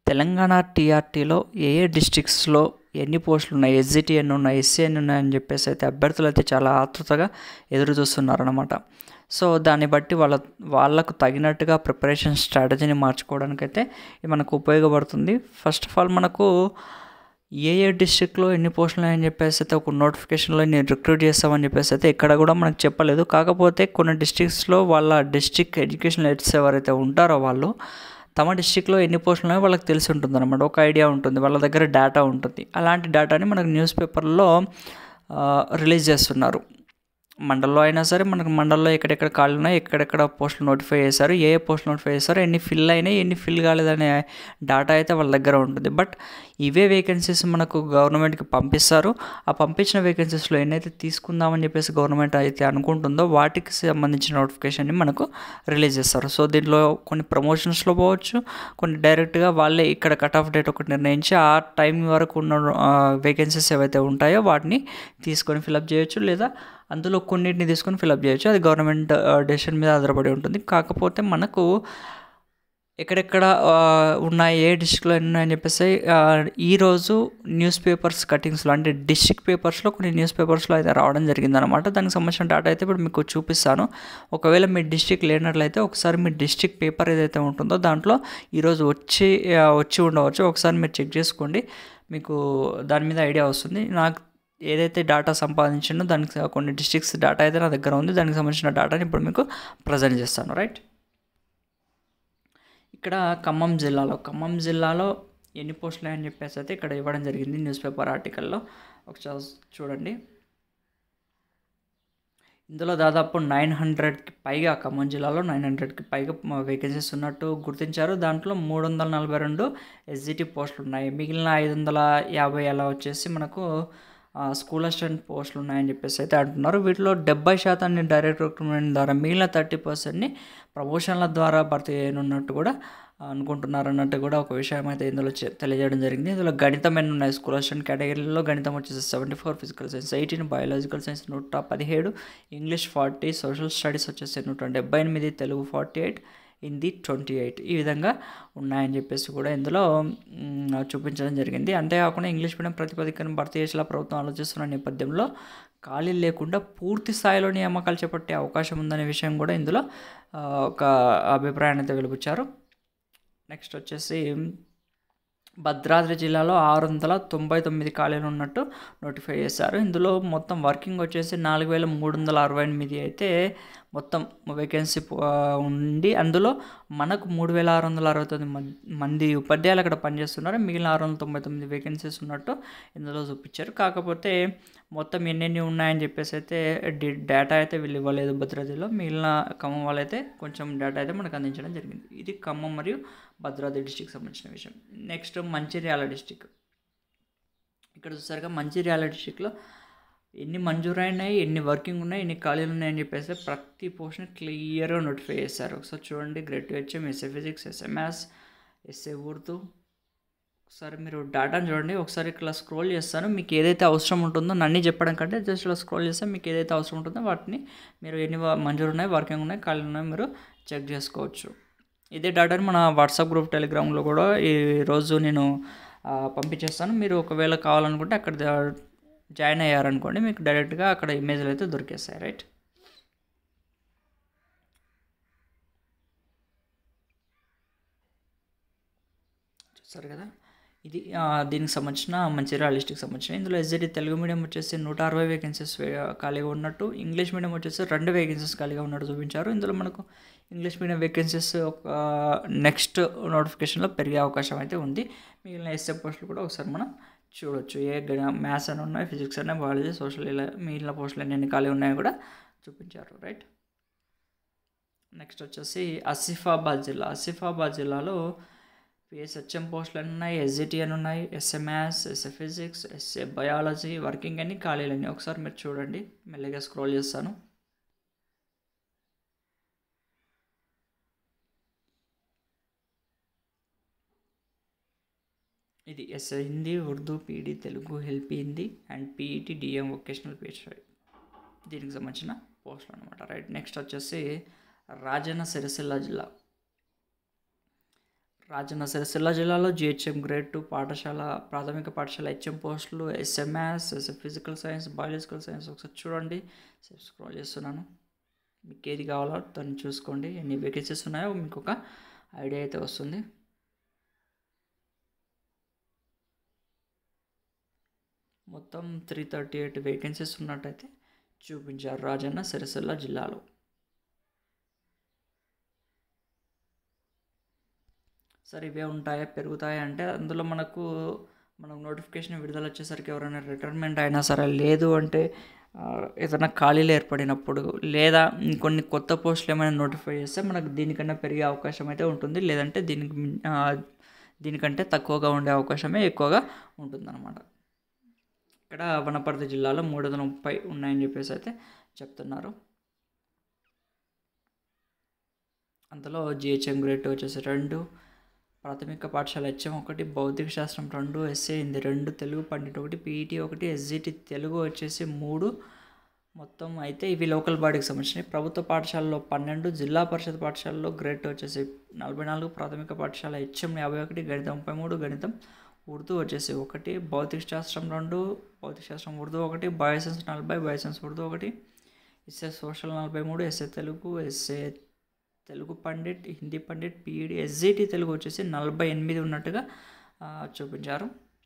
తెలంగాణ టీఆర్టీలో ఏ ఏ డిస్ట్రిక్ట్స్లో ఎన్ని పోస్టులు ఉన్నాయి ఎస్జిటి ఎన్ని ఉన్నాయి ఎస్సీ ఎన్ని ఉన్నాయని చెప్పేసి అయితే అభ్యర్థులు అయితే చాలా ఆతృతగా ఎదురు చూస్తున్నారనమాట సో దాన్ని బట్టి వాళ్ళ వాళ్ళకు తగినట్టుగా ప్రిపరేషన్ స్ట్రాటజీని మార్చుకోవడానికైతే ఇది మనకు ఉపయోగపడుతుంది ఫస్ట్ ఆఫ్ ఆల్ మనకు ఏ ఏ డిస్ట్రిక్ట్లో ఎన్ని పోస్టులు ఉన్నాయని చెప్పేసి అయితే ఒక నోటిఫికేషన్లో నేను రిక్రూట్ చేస్తామని చెప్పేసి అయితే ఇక్కడ కూడా మనకు చెప్పలేదు కాకపోతే కొన్ని డిస్ట్రిక్ట్స్లో వాళ్ళ డిస్ట్రిక్ట్ ఎడ్యుకేషన్ హెడ్స్ ఎవరైతే ఉంటారో వాళ్ళు తమ డిస్ట్రిక్ట్లో ఎన్ని పోస్టులు ఉన్నాయో వాళ్ళకి తెలిసి ఉంటుంది అనమాట ఒక ఐడియా ఉంటుంది వాళ్ళ దగ్గర డేటా ఉంటుంది అలాంటి డేటాని మనకు న్యూస్ పేపర్లో రిలీజ్ చేస్తున్నారు మండల్లో అయినా సరే మనకు మండల్లో ఎక్కడెక్కడ ఖాళీ ఉన్నాయి ఎక్కడెక్కడ పోస్టులు నోటిఫై చేశారు ఏ ఏ పోస్టులు నోటిఫై చేశారు ఎన్ని ఫిల్ అయినాయి ఎన్ని ఫిల్ కాలేదనే డేటా అయితే వాళ్ళ దగ్గర ఉంటుంది బట్ ఇవే వేకెన్సీస్ మనకు గవర్నమెంట్కి పంపిస్తారు ఆ పంపించిన వేకెన్సీస్లో ఎన్నైతే తీసుకుందామని చెప్పేసి గవర్నమెంట్ అయితే అనుకుంటుందో వాటికి సంబంధించిన నోటిఫికేషన్ని మనకు రిలీజ్ చేస్తారు సో దీంట్లో కొన్ని ప్రమోషన్స్లో పోవచ్చు కొన్ని డైరెక్ట్గా వాళ్ళే ఇక్కడ కట్ ఆఫ్ డేట్ ఒకటి నిర్ణయించి ఆ టైం వరకు ఉన్న వేకెన్సీస్ ఏవైతే ఉంటాయో వాటిని తీసుకొని ఫిలప్ చేయొచ్చు లేదా అందులో కొన్నిటిని తీసుకొని ఫిలప్ చేయొచ్చు అది గవర్నమెంట్ డెసిషన్ మీద ఆధారపడి ఉంటుంది కాకపోతే మనకు ఎక్కడెక్కడ ఉన్నాయి ఏ డిస్ట్రిక్ట్లో ఉన్నాయని చెప్పేసి ఈరోజు న్యూస్ పేపర్స్ కటింగ్స్లో అంటే డిస్ట్రిక్ట్ పేపర్స్లో కొన్ని న్యూస్ పేపర్స్లో అయితే రావడం జరిగిందనమాట దానికి సంబంధించిన డేటా అయితే ఇప్పుడు మీకు చూపిస్తాను ఒకవేళ మీ డిస్ట్రిక్ట్ లేనట్లయితే ఒకసారి మీ డిస్ట్రిక్ట్ పేపర్ ఏదైతే ఉంటుందో దాంట్లో ఈరోజు వచ్చి వచ్చి ఉండవచ్చు ఒకసారి మీరు చెక్ చేసుకోండి మీకు దాని మీద ఐడియా వస్తుంది నాకు ఏదైతే డేటా సంపాదించిందో దానికి కొన్ని డిస్ట్రిక్ట్స్ డేటా అయితే నా దగ్గర ఉంది దానికి సంబంధించిన డేటాని ఇప్పుడు మీకు ప్రజెంట్ చేస్తాను రైట్ ఇక్కడ ఖమ్మం జిల్లాలో ఖమ్మం జిల్లాలో ఎన్ని పోస్టులు అని చెప్పేసి అయితే ఇక్కడ ఇవ్వడం జరిగింది న్యూస్ పేపర్ ఆర్టికల్లో ఒకసారి చూడండి ఇందులో దాదాపు నైన్ హండ్రెడ్కి పైగా ఖమ్మం జిల్లాలో నైన్ హండ్రెడ్కి పైగా వేకెన్సీస్ ఉన్నట్టు గుర్తించారు దాంట్లో మూడు వందల నలభై రెండు ఎస్జిటి పోస్టులు ఉన్నాయి మిగిలిన ఐదు వందల యాభై అలా వచ్చేసి మనకు స్కూల్ అసిస్టెంట్ పోస్టులు ఉన్నాయని చెప్పేసి అయితే అంటున్నారు వీటిలో డెబ్బై శాతాన్ని డైరెక్ట్ రిక్రూట్మెంట్ ద్వారా మిగిలిన థర్టీ పర్సెంట్ని ప్రమోషన్ల ద్వారా భర్తీ చేయనున్నట్టు కూడా అనుకుంటున్నారు అన్నట్టు కూడా ఒక విషయం అయితే ఇందులో తెలియజేయడం జరిగింది ఇందులో గణితం ఎన్ని ఉన్నాయి స్కూల్ అసిస్టెంట్ కేటగిరీలో గణితం వచ్చేసి seventy four physical science eighteen biological science నూట పదిహేడు ఇంగ్లీష్ ఫార్టీ సోషల్ స్టడీస్ వచ్చేసి నూట డెబ్బై ఎనిమిది Telugu forty eight Hindi twenty eight ఈ విధంగా ఉన్నాయని చెప్పేసి కూడా ఇందులో చూపించడం జరిగింది అంతేకాకుండా ఇంగ్లీష్ మీడియం ప్రతిపదికను భర్తీ చేసేలా ప్రభుత్వం ఆలోచిస్తున్న నేపథ్యంలో ఖాళీ లేకుండా పూర్తి స్థాయిలో నియామకాలు చేపట్టే అవకాశం ఉందనే విషయం కూడా ఇందులో ఒక అభిప్రాయాన్ని అయితే వెలుపుచ్చారు నెక్స్ట్ వచ్చేసి భద్రాద్రి జిల్లాలో ఆరు వందల తొంభై తొమ్మిది ఖాళీలు ఉన్నట్టు నోటిఫై చేశారు ఇందులో మొత్తం వర్కింగ్ వచ్చేసి నాలుగు వేల మూడు వందల అరవై ఎనిమిది అయితే మొత్తం వేకెన్సీ ఉండి అందులో మనకు మూడు వేల ఆరు వందల అరవై తొమ్మిది మంది ఉపాధ్యాయులు అక్కడ పనిచేస్తున్నారు మిగిలిన ఆరు వందల తొంభై తొమ్మిది వేకెన్సీస్ ఉన్నట్టు ఇందులో చూపించారు కాకపోతే మొత్తం ఎన్నెన్ని ఉన్నాయని చెప్పేసి అయితే డేటా అయితే వీళ్ళు ఇవ్వలేదు భద్రాద్రిలో మిగిలిన ఖమ్మం వాళ్ళైతే కొంచెం డేటా అయితే మనకు అందించడం జరిగింది ఇది ఖమ్మం మరియు భద్రాద్రి డిస్టిక్ సంబంధించిన విషయం నెక్స్ట్ మంచిర్యాల డిస్టిక్ ఇక్కడ చూసారుగా మంచిర్యాల డిస్టిక్లో ఎన్ని మంజూరైనాయి ఎన్ని వర్కింగ్ ఉన్నాయి ఎన్ని ఖాళీలు ఉన్నాయని చెప్పేసి ప్రతి పోర్షన్ క్లియర్గా నోటిఫై చేశారు ఒకసారి చూడండి grade HM SA physics SA maths SA Urdu ఒకసారి మీరు డేటాను చూడండి ఒకసారి ఇట్లా స్క్రోల్ చేస్తాను మీకు ఏదైతే అవసరం ఉంటుందో నన్ను చెప్పడం కంటే జస్ట్ ఇలా స్క్రోల్ చేస్తే మీకు ఏదైతే అవసరం ఉంటుందో వాటిని మీరు ఎన్ని మంజూరు ఉన్నాయి వర్కింగ్ ఉన్నాయి ఖాళీలు ఉన్నాయి మీరు చెక్ చేసుకోవచ్చు ఇదే డేటాని మన వాట్సాప్ గ్రూప్ టెలిగ్రామ్లో కూడా ఈరోజు నేను పంపించేస్తాను మీరు ఒకవేళ కావాలనుకుంటే అక్కడ జాయిన్ అయ్యారనుకోండి మీకు డైరెక్ట్గా అక్కడ ఇమేజ్లు అయితే దొరికేస్తాయి రైట్ చూస్తారు కదా ఇది దీనికి సంబంధించిన మంచిర్యాల డిస్టిక్ సంబంధించిన ఇందులో ఎస్జెడి తెలుగు మీడియం వచ్చేసి నూట అరవై వేకెన్సీస్ ఖాళీగా ఉన్నట్టు ఇంగ్లీష్ మీడియం వచ్చేసి రెండు వేకెన్సీస్ ఖాళీగా ఉన్నట్టు చూపించారు ఇందులో మనకు ఇంగ్లీష్ మీడియం వేకెన్సీస్ ఒక నెక్స్ట్ నోటిఫికేషన్లో పెరిగే అవకాశం అయితే ఉంది మిగిలిన ఎస్ఏ పోస్టులు కూడా ఒకసారి మనం చూడొచ్చు ఏ మ్యాథ్స్ అని ఉన్నాయి ఫిజిక్స్ అనే బయాలజీ సోషల్ ఇలా మిగిలిన పోస్టులు ఎన్ని ఖాళీ ఉన్నాయో కూడా చూపించారు రైట్ నెక్స్ట్ వచ్చేసి ఆసిఫాబాద్ జిల్లా ఆసిఫాబాద్ జిల్లాలో పిఎస్హెచ్ఎం పోస్టులు అని ఉన్నాయి ఎస్జిటి అని ఉన్నాయి SA maths SA physics SA biology working అని ఖాళీలు అన్నీ ఒకసారి మీరు చూడండి మెల్లగా స్క్రోల్ చేస్తాను ఇది ఎస్ఐ హిందీ ఉర్దూ పీడీ తెలుగు హెల్పీ Hindi and PET DM vocational PHI దీనికి సంబంధించిన పోస్టులు అనమాట రైట్ నెక్స్ట్ వచ్చేసి రాజన్న సిరిసిల్ల జిల్లా రాజన్న సిరిసిల్ల జిల్లాలో జిహెచ్ఎం గ్రేడ్ టూ పాఠశాల ప్రాథమిక పాఠశాల హెచ్ఎం పోస్టులు SMS physical science biological science ఒకసారి చూడండి స్క్రోల్ చేస్తున్నాను మీకు ఏది కావాలో దాన్ని చూసుకోండి ఎన్ని వేకెన్సీస్ ఉన్నాయో మీకు ఒక ఐడియా అయితే వస్తుంది మొత్తం త్రీ థర్టీ ఎయిట్ వేకెన్సీస్ ఉన్నట్టయితే చూపించారు రాజన్న సిరిసిల్ల జిల్లాలో సరే ఇవే ఉంటాయా పెరుగుతాయా అంటే అందులో మనకు మనకు నోటిఫికేషన్ విడుదల వచ్చేసరికి ఎవరైనా రిటైర్మెంట్ అయినా సరే లేదు అంటే ఆ, ఏదైనా ఖాళీలు ఏర్పడినప్పుడు లేదా కొన్ని కొత్త పోస్టులు ఏమైనా నోటిఫై చేస్తే మనకు దీనికన్నా పెరిగే అవకాశం అయితే ఉంటుంది లేదంటే దీనికి మిన్- ఆ, దీనికంటే తక్కువగా ఉండే అవకాశమే ఎక్కువగా ఉంటుందన్నమాట ఇక్కడ వనపర్తి జిల్లాలో మూడు వందల ముప్పై ఉన్నాయని చెప్పేసి అయితే చెప్తున్నారు అందులో జిహెచ్ఎం గ్రేడ్ వచ్చేసి రెండు ప్రాథమిక పాఠశాల హెచ్ఎం ఒకటి భౌతిక శాస్త్రం రెండు ఎస్ఏ హిందీ రెండు తెలుగు పండిట్ ఒకటి పీఈటీ ఒకటి ఎస్జిటి తెలుగు వచ్చేసి మూడు మొత్తం అయితే ఇవి లోకల్ బాడీకి సంబంధించినవి ప్రభుత్వ పాఠశాలలో పన్నెండు జిల్లా పరిషత్ పాఠశాలలో గ్రేడ్ వచ్చేసి నలభై నాలుగు ప్రాథమిక పాఠశాల హెచ్ఎం యాభై ఒకటి గణితం ముప్పై మూడు గణితం ఉర్దూ వచ్చేసి ఒకటి భౌతిక శాస్త్రం రెండు భౌతిక శాస్త్రం ఉర్దూ ఒకటి బయోసెన్స్ నలభై బయోసెన్స్ ఉర్దూ ఒకటి ఎస్ఏ సోషల్ నలభై మూడు SA Telugu SA Telugu pandit Hindi pandit PED SGT Telugu వచ్చేసి నలభై ఎనిమిది ఉన్నట్టుగా ఆ, చూపించారు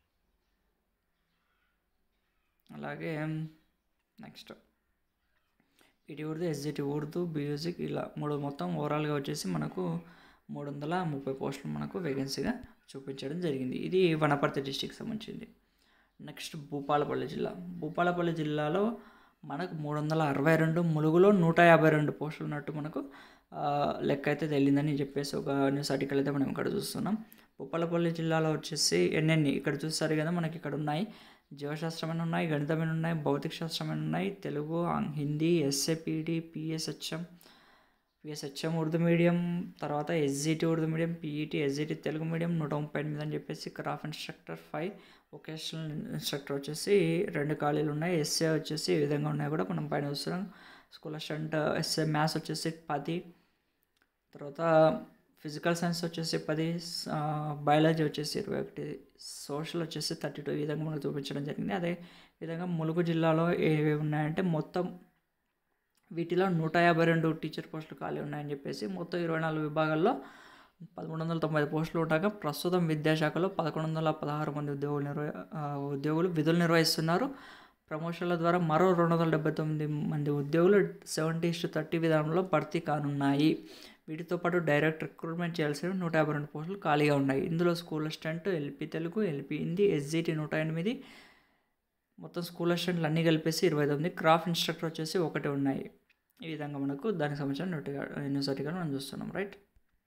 అలాగే next PT Urdu SGT Urdu music ఇలా మూడు మొత్తం ఓవరాల్గా వచ్చేసి మనకు మూడు వందల ముప్పై పోస్టులు మనకు వేకెన్సీగా చూపించడం జరిగింది ఇది వనపర్తి డిస్టిక్ సంబంధించింది నెక్స్ట్ భూపాలపల్లి జిల్లా భూపాలపల్లి జిల్లాలో మనకు మూడు వందల అరవై రెండు ములుగులో నూట యాభై రెండు పోస్టులు ఉన్నట్టు మనకు ఆ, లెక్క అయితే తెలియదని చెప్పేసి ఒక న్యూస్ ఆర్టికల్ అయితే మనం ఇక్కడ చూస్తున్నాం భూపాలపల్లి జిల్లాలో వచ్చేసి ఎన్నెన్ని ఇక్కడ చూస్తారు కదా మనకి ఇక్కడ ఉన్నాయి జీవశాస్త్రమైన ఉన్నాయి గణితమైన ఉన్నాయి భౌతిక శాస్త్రమైన ఉన్నాయి తెలుగు ఆంగ్- Hindi SA PD PSHM PSHM Urdu medium తర్వాత SGT Urdu medium PET SGT Telugu medium నూట ముప్పై ఎనిమిది అని చెప్పేసి craft instructor five vocational instructor వచ్చేసి రెండు ఖాళీలు ఉన్నాయి ఎస్ఏ వచ్చేసి ఈ విధంగా ఉన్నాయి కూడా మనం పైన చూస్తున్నాం స్కూల్ అసిస్టెంట్ ఎస్ఏ మ్యాథ్స్ వచ్చేసి పది తర్వాత ఫిజికల్ సైన్స్ వచ్చేసి పది బయాలజీ వచ్చేసి ఇరవై ఒకటి సోషల్ వచ్చేసి థర్టీ టూ ఈ విధంగా మనకు చూపించడం జరిగింది అదే విధంగా ములుగు జిల్లాలో ఏవేవి ఉన్నాయంటే మొత్తం వీటిలో నూట యాభై రెండు టీచర్ పోస్టులు ఖాళీ ఉన్నాయని చెప్పేసి మొత్తం ఇరవై నాలుగు విభాగాల్లో పదమూడు వందల తొంభై ఐదు పోస్టులు ఉండగా ప్రస్తుతం విద్యాశాఖలో పదకొండు వందల పదహారు మంది ఉద్యోగులు నిర్వ ఆ, ఉద్యోగులు విధులు నిర్వహిస్తున్నారు ప్రమోషన్ల ద్వారా మరో రెండు వందల డెబ్బై తొమ్మిది మంది ఉద్యోగులు సెవెంటీ టు థర్టీ విధానంలో భర్తీ కానున్నాయి వీటితో పాటు డైరెక్ట్ రిక్రూట్మెంట్ చేయాల్సిన నూట యాభై రెండు పోస్టులు ఖాళీగా ఉన్నాయి ఇందులో school assistant LP Telugu LP Hindi SGT నూట ఎనిమిది మొత్తం స్కూల్ అసిస్టెంట్లు అన్నీ కలిపేసి ఇరవై తొమ్మిది క్రాఫ్ట్ ఇన్స్ట్రక్టర్ వచ్చేసి ఒకటి ఉన్నాయి ఈ విధంగా మనకు దానికి సంబంధించిన నోటిగా న్యూస్ ఆర్టికల్ మనం చూస్తున్నాం రైట్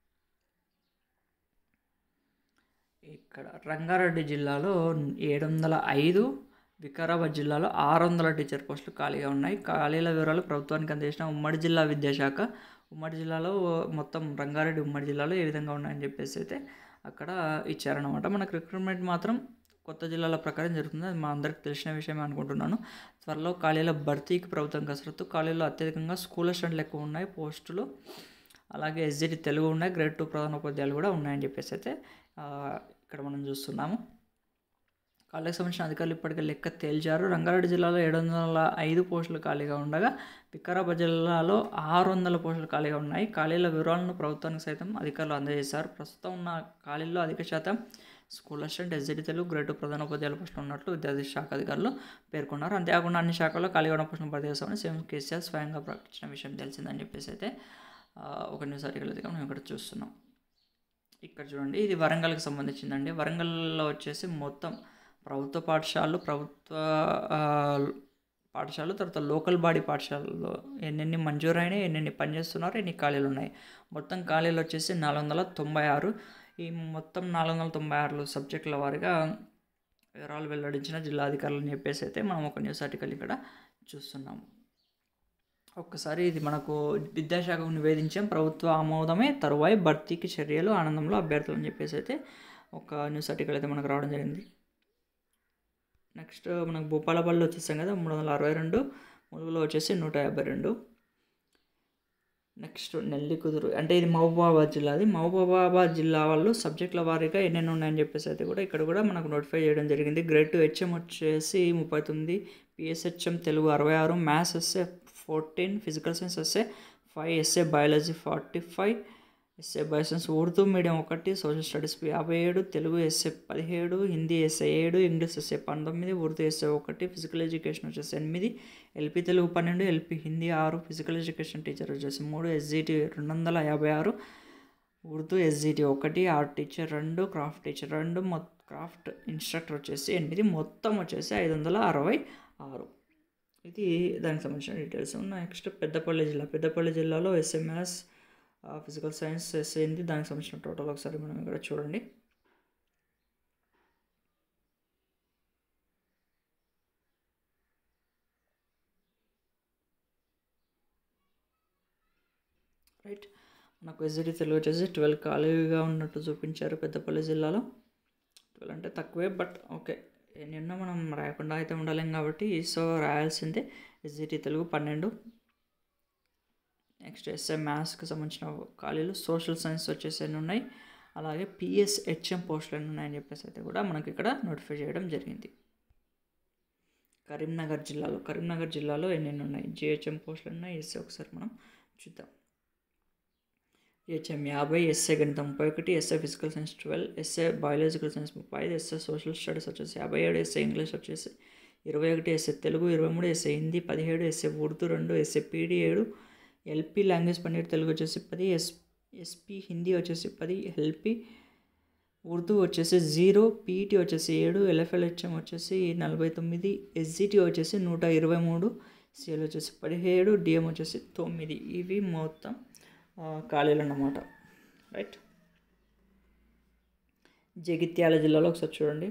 ఇక్కడ రంగారెడ్డి జిల్లాలో ఏడు వందల ఐదు వికారాబాద్ జిల్లాలో ఆరు వందల టీచర్ పోస్టులు ఖాళీగా ఉన్నాయి ఖాళీల వివరాలు ప్రభుత్వానికి అందించిన ఉమ్మడి జిల్లా విద్యాశాఖ ఉమ్మడి జిల్లాలో మొత్తం రంగారెడ్డి ఉమ్మడి జిల్లాలో ఏ విధంగా ఉన్నాయని చెప్పేసి అయితే అక్కడ ఇచ్చారనమాట మనకు రిక్రూట్మెంట్ మాత్రం కొత్త జిల్లాల ప్రకారం జరుగుతుంది అది మా అందరికి తెలిసిన విషయమే అనుకుంటున్నాను త్వరలో ఖాళీల భర్తీకి ప్రభుత్వం కసరత్తు ఖాళీలో అత్యధికంగా స్కూల్ అసిస్టెంట్లు ఎక్కువ ఉన్నాయి పోస్టులు అలాగే ఎస్జిటి తెలుగు ఉన్నాయి గ్రేడ్ టూ ప్రధానోపాధ్యాయులు కూడా ఉన్నాయని చెప్పేసి అయితే ఆ, ఇక్కడ మనం చూస్తున్నాము కాలేజీకి సంబంధించిన అధికారులు ఇప్పటికే లెక్క తేల్చారు రంగారెడ్డి జిల్లాలో ఏడు వందల ఐదు పోస్టులు ఖాళీగా ఉండగా వికారాబాద్ జిల్లాలో ఆరు వందల పోస్టులు ఖాళీగా ఉన్నాయి ఖాళీల వివరాలను ప్రభుత్వానికి సైతం అధికారులు అందజేశారు ప్రస్తుతం ఉన్న ఖాళీల్లో అధిక శాతం school assistant SGT Telugu grade two ప్రధానోపాధ్యాయుల పోస్టులు ఉన్నట్లు విద్యార్థి శాఖ అధికారులు పేర్కొన్నారు అంతేకాకుండా అన్ని శాఖల్లో ఖాళీగా ఉన్న పోస్టులను భర్తీ చేస్తామని సీఎం కేసీఆర్ స్వయంగా ప్రకటించిన విషయం తెలిసిందని చెప్పేసి అయితే ఆ, ఒక న్యూస్ ఆర్టికల్ అయితే మనం ఇక్కడ చూస్తున్నాం ఇక్కడ చూడండి ఇది వరంగల్కి సంబంధించిందండి వరంగల్లో వచ్చేసి మొత్తం ప్రభుత్వ పాఠశాలలు ప్రభుత్వ ఆ, పాఠశాలలు తర్వాత లోకల్ బాడీ పాఠశాలలో ఎన్నెన్ని మంజూరైనాయి ఎన్నెన్ని పనిచేస్తున్నారు ఎన్ని ఖాళీలు ఉన్నాయి మొత్తం ఖాళీలు వచ్చేసి నాలుగు వందల తొంభై ఆరు ఈ మొత్తం నాలుగు వందల తొంభై ఆరు సబ్జెక్టుల వారిగా వివరాలు వెల్లడించిన జిల్లాధికారులు అని చెప్పేసి అయితే మనం ఒక న్యూస్ ఆర్టికల్ ఇక్కడ చూస్తున్నాము ఒక్కసారి ఇది మనకు విద్యాశాఖకు నివేదించాం ప్రభుత్వ ఆమోదమే తరువాయి భర్తీకి చర్యలు ఆనందంలో అభ్యర్థులు అని చెప్పేసి అయితే ఒక న్యూస్ ఆర్టికల్ అయితే మనకు రావడం జరిగింది నెక్స్ట్ మనకు భూపాలపల్లి వచ్చేసాం కదా మూడు వందల అరవై రెండు ములుగులో వచ్చేసి నూట యాభై రెండు నెక్స్ట్ నెల్లి కుదురు అంటే ఇది మహబూబాబాద్ జిల్లాది మహబూబాబాద్ జిల్లా వాళ్ళు సబ్జెక్టుల వారీగా ఎన్నెన్ని ఉన్నాయని చెప్పేసి అయితే కూడా ఇక్కడ కూడా మనకు నోటిఫై చేయడం జరిగింది గ్రేడ్ టూ హెచ్ఎం వచ్చేసి ముప్పై తొమ్మిది పిఎస్హెచ్ఎం తెలుగు అరవై ఆరు maths SA fourteen physical science SA five SA biology forty five SA bioscience Urdu medium ఒకటి సోషల్ స్టడీస్ యాభై ఏడు తెలుగు ఎస్ఏ పదిహేడు హిందీ ఎస్ఏ ఏడు ఇంగ్లీష్ ఎస్ఏ పంతొమ్మిది ఉర్దూ ఎస్ఏ ఒకటి ఫిజికల్ ఎడ్యుకేషన్ వచ్చేసి ఎనిమిది ఎల్పి తెలుగు పన్నెండు ఎల్పి హిందీ ఆరు ఫిజికల్ ఎడ్యుకేషన్ టీచర్ వచ్చేసి మూడు ఎస్జిటి రెండు వందల యాభై ఆరు ఉర్దూ ఎస్జిటి ఒకటి ఆర్ట్ టీచర్ రెండు క్రాఫ్ట్ టీచర్ రెండు మొ క్రాఫ్ట్ ఇన్స్ట్రక్టర్ వచ్చేసి ఎనిమిది మొత్తం వచ్చేసి ఐదు వందల అరవై ఆరు ఇది దానికి సంబంధించిన డీటెయిల్స్ నెక్స్ట్ పెద్దపల్లి జిల్లా పెద్దపల్లి జిల్లాలో ఎస్ఎంఎస్ ఫిజికల్ సైన్స్ ఎస్ఏ ఏంది దానికి సంబంధించిన టోటల్ ఒకసారి మనం ఇక్కడ చూడండి రైట్ మనకు ఎస్జిటి తెలుగు వచ్చేసి ట్వెల్వ్ ఖాళీగా ఉన్నట్టు చూపించారు పెద్దపల్లి జిల్లాలో ట్వెల్వ్ అంటే తక్కువే బట్ ఓకే ఎన్నెన్నో మనం రాయకుండా అయితే ఉండలేం కాబట్టి సో రాయాల్సిందే ఎస్జిటి తెలుగు పన్నెండు నెక్స్ట్ ఎస్ఏ మ్యాథ్స్కి సంబంధించిన ఖాళీలు సోషల్ సైన్స్ వచ్చేసి ఎన్ని ఉన్నాయి అలాగే పిఎస్ హెచ్ఎం పోస్టులు ఎన్ని ఉన్నాయని చెప్పేసి అయితే కూడా మనకి ఇక్కడ నోటిఫై చేయడం జరిగింది కరీంనగర్ జిల్లాలో కరీంనగర్ జిల్లాలో ఎన్నెన్ని ఉన్నాయి జిహెచ్ఎం పోస్టులు ఉన్నాయి ఎస్ఏ ఒకసారి మనం చూద్దాం జిహెచ్ఎం యాభై ఎస్ఏ గణితం ముప్పై ఒకటి SA physical science twelve SA biological science ముప్పై ఐదు ఎస్ఏ సోషల్ స్టడీస్ వచ్చేసి యాభై ఏడు ఎస్ఏ ఇంగ్లీష్ వచ్చేసి ఇరవై ఒకటి ఎస్ఏ తెలుగు ఇరవై మూడు ఎస్ఏ హిందీ పదిహేడు ఎస్ఏ ఉర్దూ రెండు ఎస్ఏ పీడీ ఏడు ఎల్పి లాంగ్వేజ్ పన్నెండు తెలుగు వచ్చేసి పది ఎస్ ఎస్పి హిందీ వచ్చేసి పది ఎల్పి ఉర్దూ వచ్చేసి జీరో పీఈటీ వచ్చేసి ఏడు ఎల్ఎఫ్ఎల్హెచ్ఎం వచ్చేసి నలభై తొమ్మిది ఎస్జిటి వచ్చేసి నూట ఇరవై మూడు సిఎల్ వచ్చేసి పదిహేడు డిఎం వచ్చేసి తొమ్మిది ఇవి మొత్తం ఖాళీలు అన్నమాట రైట్ జగిత్యాల జిల్లాలో ఒకసారి చూడండి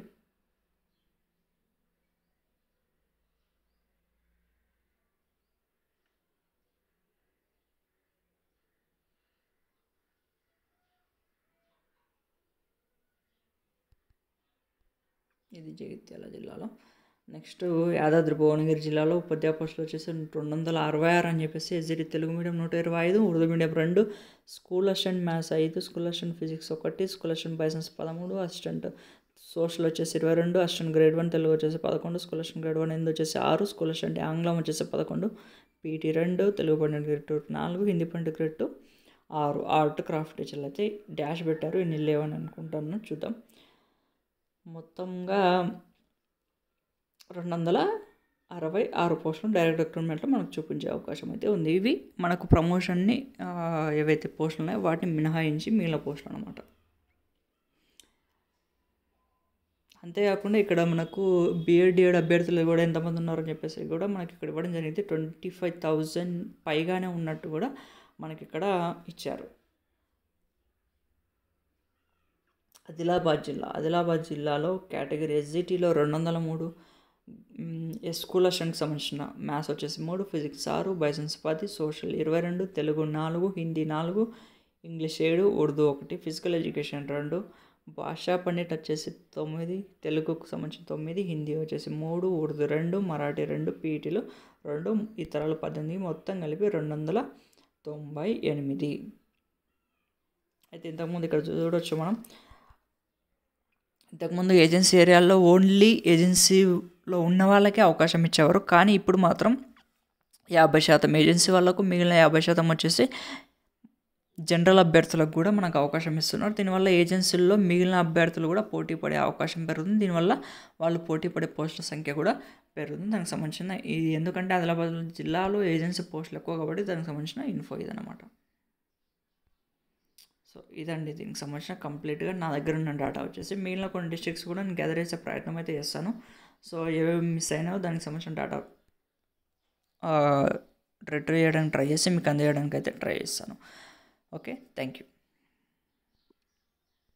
ఇది జగిత్యాల జిల్లాలో నెక్స్ట్ యాదాద్రి భువనగిరి జిల్లాలో ఉపాధ్యాయ పోస్టులు వచ్చేసి రెండు వందల అరవై ఆరు అని చెప్పేసి ఎస్జిటి తెలుగు మీడియం నూట ఇరవై ఐదు ఉర్దూ మీడియం రెండు స్కూల్ అసిస్టెంట్ మ్యాథ్స్ ఐదు స్కూల్ అసిస్టెంట్ ఫిజిక్స్ ఒకటి స్కూల్ అసిస్టెంట్ బైసెన్స్ పదమూడు అసిస్టెంట్ సోషల్ వచ్చేసి ఇరవై రెండు అసిస్టెంట్ గ్రేడ్ వన్ తెలుగు వచ్చేసి పదకొండు స్కూల్ అసిస్టెంట్ గ్రేడ్ వన్ ఎనిమిది వచ్చేసి ఆరు స్కూల్ అసిస్టెంట్ ఆంగ్లం వచ్చేసి పదకొండు పీటీ రెండు తెలుగు పండిట్ గ్రేడ్ టూ నాలుగు హిందీ పండిట్ గ్రేడ్ టూ ఆరు ఆర్ట్ క్రాఫ్ట్ టీచర్లు అయితే డాష్ పెట్టారు ఇన్ని లేవని అనుకుంటాను చూద్దాం మొత్తంగా రెండు వందల అరవై ఆరు పోస్టులు డైరెక్ట్ రిక్రూట్మెంట్లో మనకు చూపించే అవకాశం అయితే ఉంది ఇవి మనకు ప్రమోషన్ని ఏవైతే పోస్టులు ఉన్నాయో వాటిని మినహాయించి మిగిలిన పోస్టులు అనమాట అంతేకాకుండా ఇక్కడ మనకు బీఎడ్ డిఎడ్ అభ్యర్థులు కూడా ఎంతమంది ఉన్నారని చెప్పేసి కూడా మనకి ఇక్కడ ఇవ్వడం జరిగింది ట్వంటీ ఫైవ్ థౌజండ్ పైగానే ఉన్నట్టు కూడా మనకి ఇక్కడ ఇచ్చారు ఆదిలాబాద్ జిల్లా ఆదిలాబాద్ జిల్లాలో కేటగిరీ ఎస్జిటిలో రెండు వందల మూడు స్కూల్ అసిస్టెంట్కి సంబంధించిన మ్యాథ్స్ వచ్చేసి మూడు ఫిజిక్స్ ఆరు బైసెన్స్ పది సోషల్ ఇరవై రెండు తెలుగు నాలుగు హిందీ నాలుగు ఇంగ్లీష్ ఏడు ఉర్దూ ఒకటి ఫిజికల్ ఎడ్యుకేషన్ రెండు భాషా పండిట్ వచ్చేసి తొమ్మిది తెలుగుకు సంబంధించిన తొమ్మిది హిందీ వచ్చేసి మూడు ఉర్దూ రెండు మరాఠీ రెండు పీటీలు రెండు ఇతరాలు పద్దెనిమిది మొత్తం కలిపి రెండు వందల తొంభై ఎనిమిది అయితే ఇంతకుముందు ఇక్కడ చూడవచ్చు మనం ఇంతకుముందు ఏజెన్సీ ఏరియాల్లో ఓన్లీ ఏజెన్సీలో ఉన్న వాళ్ళకే అవకాశం ఇచ్చేవారు కానీ ఇప్పుడు మాత్రం యాభై శాతం ఏజెన్సీ వాళ్ళకు మిగిలిన యాభై శాతం వచ్చేసి జనరల్ అభ్యర్థులకు కూడా మనకు అవకాశం ఇస్తున్నారు దీనివల్ల ఏజెన్సీల్లో మిగిలిన అభ్యర్థులు కూడా పోటీ పడే అవకాశం పెరుగుతుంది దీనివల్ల వాళ్ళు పోటీ పడే పోస్టుల సంఖ్య కూడా పెరుగుతుంది దానికి సంబంధించిన ఇది ఎందుకంటే ఆదిలాబాద్ జిల్లాలో ఏజెన్సీ పోస్టులు ఎక్కువ కాబట్టి దానికి సంబంధించిన ఇన్ఫో ఇదన్నమాట సో ఇదండి దీనికి సంబంధించిన కంప్లీట్గా నా దగ్గర ఉన్న డేటా వచ్చేసి మిగిలిన కొన్ని డిస్ట్రిక్ట్స్ కూడా నేను గ్యాదర్ చేసే ప్రయత్నం అయితే చేస్తాను సో ఏవేవి మిస్ అయినాయో దానికి సంబంధించిన డేటా రిట్రీవ్ చేయడానికి ట్రై చేసి మీకు అందజేయడానికి అయితే ట్రై చేస్తాను ఓకే థ్యాంక్ యూ